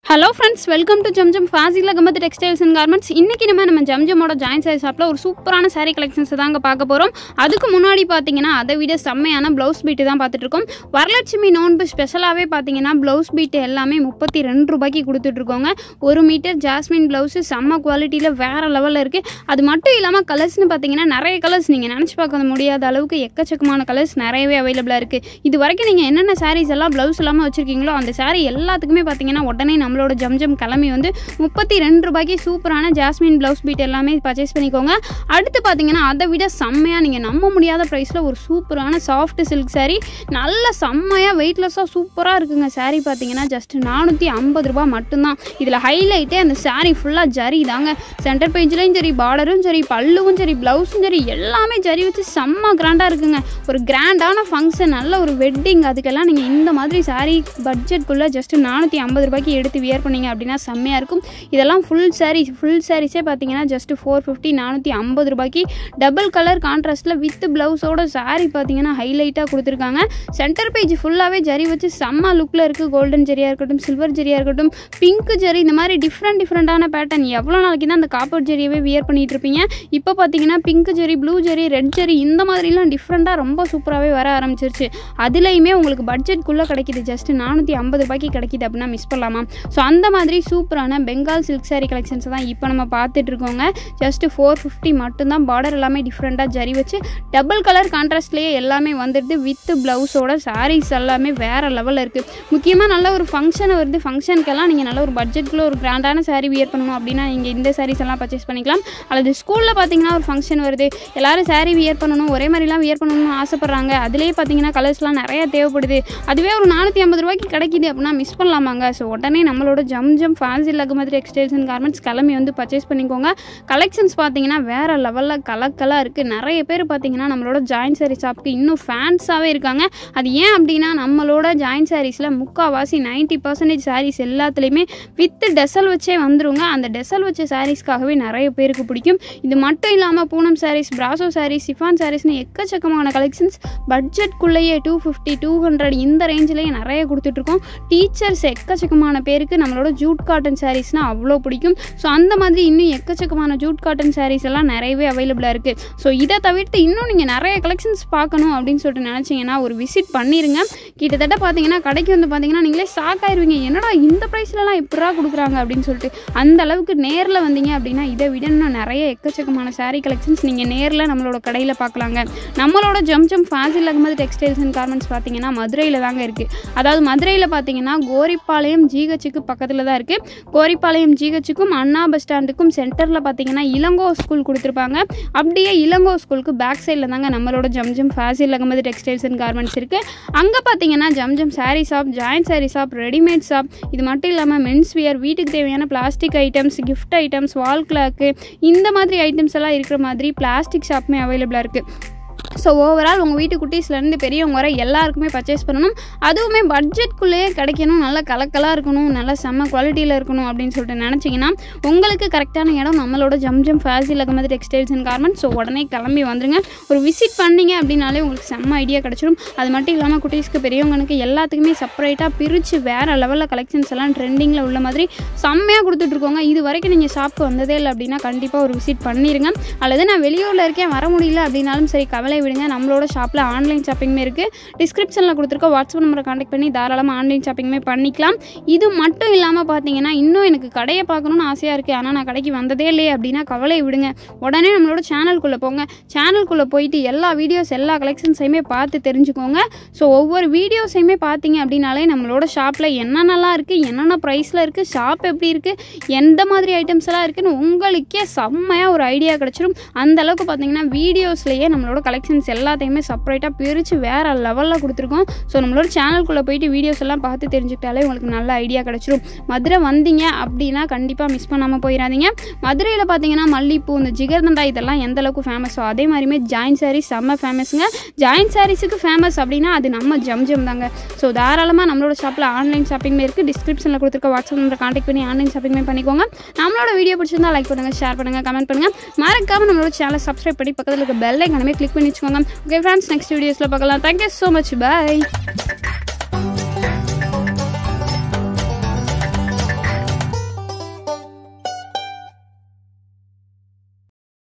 hello friends welcome to Zamzam Fazil கமத்து textiles and garments இன்றைக்கி நம்ம நம்ம ஜம்ஜமோட ஜாயின் சாரி ஷாப்பில் ஒரு சூப்பரான saree கலெக்ஷன்ஸ் தாங்க பார்க்க போகிறோம் அதுக்கு முன்னாடி பார்த்தீங்கன்னா அதை விட செம்மையான ப்ளவுஸ் பீட்டு தான் பார்த்துட்டு இருக்கோம் வரலட்சுமி நோன்பு ஸ்பெஷலாகவே பார்த்தீங்கன்னா ப்ளவுஸ் பீட்டு எல்லாமே முப்பத்தி ரெண்டு ரூபாய்க்கு கொடுத்துட்ருக்கோங்க ஒரு மீட்டர் ஜாஸ்மின் ப்ளவுஸு செம்ம குவாலிட்டியில் வேறு லெவலில் இருக்குது அது மட்டும் இல்லாமல் கலர்ஸ்னு பார்த்தீங்கன்னா நிறைய கலர்ஸ் நீங்கள் நினச்சி பார்க்க முடியாத அளவுக்கு எக்கச்சக்கமான கலர்ஸ் நிறையவே அவைலபிளாக இருக்குது இது வரைக்கும் நீங்கள் என்னென்ன சாரீஸ் எல்லாம் ப்ளவுஸ் இல்லாமல் வச்சுருக்கீங்களோ அந்த saree எல்லாத்துக்குமே பார்த்தீங்கன்னா உடனே நம்மளோட ஜம்ஜம் கிளம்பி வந்து முப்பத்தி ரெண்டு ரூபாய்க்கு சூப்பரான ஜாஸ்மின் ப்ளவுஸ் பீட் எல்லாமே பர்ச்சேஸ் பண்ணிக்கோங்க அடுத்து பார்த்தீங்கன்னா அதை விட செம்மையாக நீங்கள் நம்ப முடியாத ப்ரைஸில் ஒரு சூப்பரான சாஃப்ட் சில்க் saree நல்ல செம்மையாக வெயிட்லெஸ்ஸாக சூப்பராக இருக்குங்க saree பார்த்தீங்கன்னா ஜஸ்ட் நானூற்றி ஐம்பது ரூபாய் மட்டும்தான் இதில் ஹைலைட்டே அந்த saree ஃபுல்லாக ஜரி தாங்க சென்டர் பேஜ்லேயும் சரி பார்டரும் சரி பல்லுவும் சரி ப்ளவுஸும் சரி எல்லாமே ஜரி வச்சு செம்ம கிராண்டாக இருக்குங்க ஒரு கிராண்டான ஃபங்க்ஷன் நல்ல ஒரு வெட்டிங் அதுக்கெல்லாம் நீங்கள் இந்த மாதிரி saree பட்ஜெட்குள்ளே ஜஸ்ட் நானூற்றி ஐம்பது ரூபாய்க்கு எடுத்து வியர் பண்ணீங்க அப்படின்னா செம்மையாக இருக்கும் இதெல்லாம் ஃபுல் saree ஃபுல் சாரீஸே பார்த்தீங்கன்னா ஜஸ்ட் ஃபோர் ஃபிஃப்டி நானூற்றி ஐம்பது ரூபாய்க்கு டபுள் கலர் கான்ட்ராஸ்ட்டில் வித் ப்ளவுஸோட saree பார்த்தீங்கன்னா ஹைலைட்டாக கொடுத்துருக்காங்க சென்டர் பேஜ் ஃபுல்லாகவே ஜரி வச்சு செம்ம லுக்கில் இருக்குது கோல்டன் ஜரியாக இருக்கட்டும் சில்வர் ஜரியாக இருக்கட்டும் பிங்க் ஜரி இந்த மாதிரி டிஃப்ரெண்ட் டிஃப்ரெண்ட்டான பேட்டர்ன் எவ்வளோ நாளைக்கு தான் அந்த காப்பர் ஜரியவே வியர் பண்ணிட்டு இருப்பீங்க இப்போ பார்த்தீங்கன்னா pink zari blue zari red zari இந்த மாதிரிலாம் டிஃப்ரெண்ட்டாக ரொம்ப சூப்பராகவே வர ஆரம்பிச்சிருச்சு அதுலேயுமே உங்களுக்கு பட்ஜெட்குள்ளே கிடைக்கிது ஜஸ்ட் நானூற்றி ஐம்பது ரூபாய்க்கு கிடைக்கிது அப்படின்னா மிஸ் பண்ணலாமா ஸோ அந்த மாதிரி சூப்பரான பெங்கால் சில்க் saree கலெக்ஷன்ஸ் தான் இப்போ நம்ம பார்த்துட்டு இருக்கோங்க ஜஸ்ட் ஃபோர் ஃபிஃப்டி மட்டும்தான் பார்டர் எல்லாமே டிஃப்ரெண்ட்டாக ஜரி வச்சு டபுள் கலர் கான்ட்ராஸ்ட்லேயே எல்லாமே வந்துடுது வித் ப்ளவுஸோட sarees எல்லாமே வேறு லெவலில் இருக்குது முக்கியமாக நல்ல ஒரு ஃபங்க்ஷன் வருது ஃபங்க்ஷனுக்கெல்லாம் நீங்கள் நல்ல ஒரு பட்ஜெட்குள்ளே ஒரு கிராண்டான saree வியர் பண்ணணும் அப்படின்னா நீங்கள் இந்த sarees எல்லாம் பர்ச்சேஸ் பண்ணிக்கலாம் அல்லது ஸ்கூலில் பார்த்தீங்கன்னா ஒரு ஃபங்க்ஷன் வருது எல்லாரும் saree வியர் பண்ணணும் ஒரே மாதிரிலாம் வியர் பண்ணணும்னு ஆசைப்பட்றாங்க அதுலேயே பார்த்தீங்கன்னா கலர்ஸ்லாம் நிறைய தேவைப்படுது அதுவே ஒரு நானூற்றி ஐம்பது ரூபாய்க்கு கிடைக்கிது அப்படின்னா மிஸ் பண்ணலாமாங்க ஸோ உடனே நம்மளோட ஜம் ஜம் ஃபேன்சி லகுமதி டெக்ஸ்டைல்ஸ் அண்ட் கார்மெண்ட்ஸ் கிளம்பி வந்து பர்ச்சேஸ் பண்ணிக்கோங்க கலெக்ஷன்ஸ் பார்த்தீங்கன்னா வேறு லெவலில் கலக்கலாக இருக்குது நிறைய பேர் பார்த்தீங்கன்னா நம்மளோட ஜாயின் சாரி ஷாப்க்கு இன்னும் ஃபேன்ஸாகவே இருக்காங்க அது ஏன் அப்படின்னா நம்மளோட ஜாயின் சாரீஸில் முக்கால்வாசி நைன்ட்டி பர்சன்டேஜ் சாரீஸ் எல்லாத்துலேயுமே வித் டெசல் வச்சே வந்துருங்க அந்த டெசல் வச்ச சாரீஸ்க்காகவே நிறைய பேருக்கு பிடிக்கும் இது மட்டும் இல்லாமல் பூனம் சாரீஸ் பிராசோ சாரீஸ் சிஃபான் சாரீஸ்னு எக்கச்சக்கமான கலெக்ஷன்ஸ் பட்ஜெட்குள்ளேயே டூ ஃபிஃப்டி டூ ஹண்ட்ரட் இந்த ரேஞ்சிலேயே நிறைய கொடுத்துட்ருக்கோம் டீச்சர்ஸ் எக்கச்சக்கமான பேருக்கு நம்மளோட ஜூட் காட்டன் சாரீஸ்னால் அவ்வளோ பிடிக்கும் ஸோ அந்த மாதிரி இன்னும் எக்கச்சக்கமான ஜூட் காட்டன் சாரீஸ் எல்லாம் நிறையவே அவைலபிளாக இருக்குது ஸோ இதை தவிர்த்து இன்னும் நீங்கள் நிறைய கலெக்ஷன்ஸ் பார்க்கணும் அப்படின்னு சொல்லிட்டு நினச்சிங்கன்னா ஒரு விசிட் பண்ணிடுங்க கிட்டத்தட்ட பார்த்தீங்கன்னா கடைக்கு வந்து பார்த்தீங்கன்னா நீங்களே ஷாக் ஆயிருவீங்க என்னடா இந்த ப்ரைஸ்லலாம் எப்படா கொடுக்குறாங்க அப்படின்னு சொல்லிட்டு அந்த அளவுக்கு நேரில் வந்தீங்க அப்படின்னா இதை விட இன்னும் நிறைய எக்கச்சக்கமான saree கலெக்ஷன்ஸ் நீங்கள் நேரில் நம்மளோட கடையில் பார்க்கலாங்க நம்மளோட Zam Zam Fazil Ahamed textiles and garments பார்த்தீங்கன்னா மதுரையில் தாங்க இருக்குது அதாவது மதுரையில் பார்த்தீங்கன்னா கோரிப்பாளையம் ஜிஹெச்சுக்கு பக்கத்தில் தான் இருக்குது கோரிப்பாளையம் ஜிஹெச்சுக்கும் அண்ணா பஸ் ஸ்டாண்டுக்கும் சென்டரில் பார்த்தீங்கன்னா இளங்கோ ஸ்கூல் கொடுத்துருப்பாங்க அப்படியே இளங்கோ ஸ்கூலுக்கு பேக் சைடில் தாங்க நம்மளோட Zamzam Fazil Ahamed textiles and garments இருக்குது அங்கே பார்த்தீங்கன்னா Zamzam saree shop join saree shop readymade shop இது மட்டும் இல்லாமல் மென்ஸ் வியர் வீட்டுக்கு தேவையான plastic items gift items wall clock இந்த மாதிரி ஐட்டம்ஸ் எல்லாம் இருக்கிற மாதிரி பிளாஸ்டிக் ஷாப்புமே அவைலபிளாக இருக்குது ஸோ ஓவரால் உங்கள் வீட்டு குட்டீஸ்லேருந்து பெரியவங்க வர எல்லாருக்குமே பர்ச்சேஸ் பண்ணணும் அதுவுமே பட்ஜெட்குள்ளேயே கிடைக்கணும் நல்ல கலக்கலாக இருக்கணும் நல்ல செம்ம குவாலிட்டியில் இருக்கணும் அப்படின்னு சொல்லிட்டு நினச்சிங்கன்னா உங்களுக்கு கரெக்டான இடம் நம்மளோட ஜம் ஜம் ஃபேசி லகமதி டெக்ஸ்டைல்ஸ் அண்ட் கார்மெண்ட்ஸ் ஸோ உடனே கிளம்பி வந்துருங்க ஒரு விசிட் பண்ணீங்க அப்படின்னாலே உங்களுக்கு செம்ம ஐடியா கிடச்சிடும் அது மட்டும் இல்லாமல் குட்டீஸ்க்கு பெரியவங்களுக்கு எல்லாத்துக்குமே செப்பரேட்டாக பிரித்து வேறு லெவலில் கலெக்ஷன்ஸ் எல்லாம் ட்ரெண்டிங்கில் உள்ள மாதிரி செம்மையாக கொடுத்துட்ருக்கோங்க இது வரைக்கும் நீங்கள் ஷாப்புக்கு வந்ததே இல்லை அப்படின்னா கண்டிப்பாக ஒரு விசிட் பண்ணிடுங்க அல்லது நான் வெளியூரில் இருக்கேன் வர முடியல அப்படின்னாலும் சரி கவலை விடுங்க நம்மளோட ஷாப்பில் ஆன்லைன் ஷாப்பிங்குமே இருக்குது டிஸ்கிரிப்ஷனில் கொடுத்துருக்க வாட்ஸ்அப் நம்பரை காண்டாக்ட் பண்ணி தாராளமாக ஆன்லைன் ஷாப்பிங்குமே பண்ணிக்கலாம் இது மட்டும் இல்லாமல் பார்த்தீங்கன்னா இன்னும் எனக்கு கடையை பார்க்கணுன்னு ஆசையாக இருக்குது ஆனால் நான் கடைக்கு வந்ததே இல்லையே அப்படின்னா கவலை விடுங்க உடனே நம்மளோட சேனல்குள்ளே போங்க சேனல்குள்ளே போயிட்டு எல்லா வீடியோஸ் எல்லா கலெக்ஷன்ஸையுமே பார்த்து தெரிஞ்சுக்கோங்க ஸோ ஒவ்வொரு வீடியோஸையுமே பார்த்தீங்க அப்படின்னாலே நம்மளோட ஷாப்பில் என்னென்னலாம் இருக்குது என்னென்ன ப்ரைஸில் இருக்குது ஷாப் எப்படி இருக்குது எந்த மாதிரி ஐட்டம்ஸ் எல்லாம் இருக்குன்னு உங்களுக்கே செம்மையாக ஒரு ஐடியா கிடச்சிரும் அந்த அளவுக்கு பார்த்தீங்கன்னா வீடியோஸ்லேயே நம்மளோட கலெக்ஷன்ஸ் எல்லாத்தையுமே செப்பரேட்டாக பிரித்து வேறு லெவலில் கொடுத்துருக்கோம் ஸோ நம்மளோட சேனல்குள்ளே போயிட்டு வீடியோஸ் எல்லாம் பார்த்து தெரிஞ்சுக்கிட்டாலே உங்களுக்கு நல்ல ஐடியா கிடச்சிரும் மதுரை வந்தீங்க அப்படின்னா கண்டிப்பாக மிஸ் பண்ணாமல் போயிடாதீங்க மதுரையில் பார்த்தீங்கன்னா மல்லிப்பூ இந்த ஜிகர்தண்டா இதெல்லாம் எந்த அளவுக்கு ஃபேமஸோ அதே மாதிரியுமே ஜாயின் சாரீஸ் செம்ம ஃபேமஸுங்க ஜாயின் சாரீஸுக்கு ஃபேமஸ் அப்படின்னா அது நம்ம ஜம் ஜம் தாங்க ஸோ தாராளமாக நம்மளோட ஷாப்பில் ஆன்லைன் ஷாப்பிங் இருக்குது டிஸ்கிரிப்ஷனில் கொடுத்துருக்க வாட்ஸ்அப் நம்பரை காண்டாக்ட் பண்ணி ஆன்லைன் ஷாப்பிங் பண்ணிக்கோங்க நம்மளோட வீடியோ பிடிச்சிருந்தா லைக் பண்ணுங்கள் ஷேர் பண்ணுங்கள் கமெண்ட் பண்ணுங்கள் மறக்காமல் நம்மளோட சேனலை சப்ஸ்கிரைப் பண்ணி பக்கத்தில் இருக்க பெல் ஐக்கனமே கிளிக் பண்ணி வச்சுக்கோங்க ஓகே ஃப்ரெண்ட்ஸ் நெக்ஸ்ட் வீடியோஸில் பார்க்கலாம் தேங்க்யூ ஸோ மச் பாய்